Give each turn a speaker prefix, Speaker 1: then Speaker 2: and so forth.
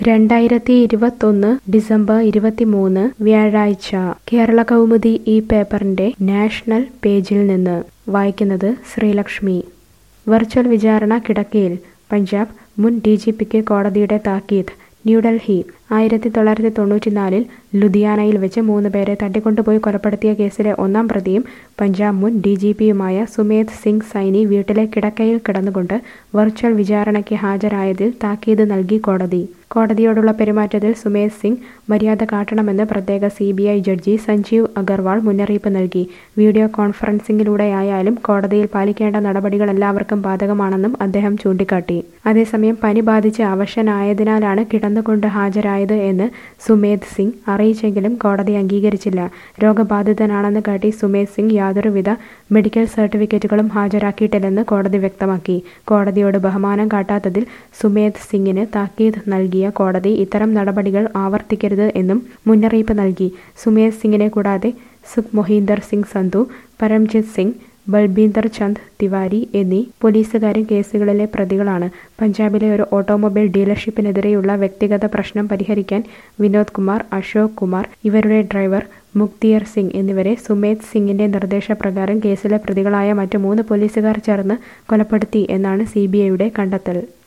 Speaker 1: രണ്ടായിരത്തി ഇരുപത്തൊന്ന് ഡിസംബർ ഇരുപത്തിമൂന്ന് വ്യാഴാഴ്ച കേരള കൗമുദി ഈ പേപ്പറിന്റെ നാഷണൽ പേജിൽ നിന്ന് വായിക്കുന്നത് ശ്രീലക്ഷ്മി വെർച്വൽ വിചാരണ കിടക്കയിൽ പഞ്ചാബ് മുൻ ഡി ജി പിക്ക് കോടതിയുടെ താക്കീത് ന്യൂഡൽഹി ആയിരത്തി തൊള്ളായിരത്തി തൊണ്ണൂറ്റിനാലിൽ ലുധിയാനയിൽ വെച്ച് മൂന്ന് പേരെ തട്ടിക്കൊണ്ടുപോയി കൊലപ്പെടുത്തിയ കേസിലെ ഒന്നാം പ്രതിയും പഞ്ചാബ് മുൻ ഡി ജി പിയുമായ സുമേധ് സിംഗ് സൈനി വീട്ടിലെ കിടക്കയിൽ കിടന്നുകൊണ്ട് വെർച്വൽ വിചാരണയ്ക്ക് ഹാജരായതിൽ താക്കീത് നൽകി കോടതി കോടതിയോടുള്ള പെരുമാറ്റത്തിൽ സുമേധ് സിംഗ് മര്യാദ കാട്ടണമെന്ന് പ്രത്യേക C B I judge Sanjeev Agarwal മുന്നറിയിപ്പ് നൽകി വീഡിയോ കോൺഫറൻസിംഗിലൂടെയായാലും കോടതിയിൽ പാലിക്കേണ്ട നടപടികൾ എല്ലാവർക്കും ബാധകമാണെന്നും അദ്ദേഹം ചൂണ്ടിക്കാട്ടി അതേസമയം പനി ബാധിച്ച് അവശനായതിനാലാണ് കിടന്നുകൊണ്ട് ഹാജരായത് എന്ന് സുമേധ് സിംഗ് അറിയിച്ചെങ്കിലും കോടതി അംഗീകരിച്ചില്ല രോഗബാധിതനാണെന്ന് കാട്ടി സുമേധ് സിംഗ് യാതൊരുവിധ മെഡിക്കൽ സർട്ടിഫിക്കറ്റുകളും ഹാജരാക്കിയിട്ടില്ലെന്ന് കോടതി വ്യക്തമാക്കി കോടതിയോട് ബഹുമാനം കാട്ടാത്തതിൽ സുമേധ് സിംഗിന് താക്കീത് നൽകിയ കോടതി ഇത്തരം നടപടികൾ ആവർത്തിക്കരുത് എന്നും മുന്നറിയിപ്പ് നൽകി സുമേധ് സിംഗിനെ കൂടാതെ സുഖ് മൊഹീന്ദർ സിംഗ് സന്ധു പരംജിത് സിംഗ് ബൽബീന്ദർ ചന്ദ് തിവാരി എന്നീ പോലീസുകാരും കേസുകളിലെ പ്രതികളാണ് പഞ്ചാബിലെ ഒരു ഓട്ടോമൊബൈൽ ഡീലർഷിപ്പിനെതിരെയുള്ള വ്യക്തിഗത പ്രശ്നം പരിഹരിക്കാൻ വിനോദ് കുമാർ അശോക് കുമാർ ഇവരുടെ ഡ്രൈവർ മുക്തിയർ സിംഗ് എന്നിവരെ സുമേധ് സിംഗിന്റെ നിർദ്ദേശപ്രകാരം കേസിലെ പ്രതികളായ മറ്റ് മൂന്ന് പോലീസുകാർ ചേർന്ന് കൊലപ്പെടുത്തി എന്നാണ് സി കണ്ടെത്തൽ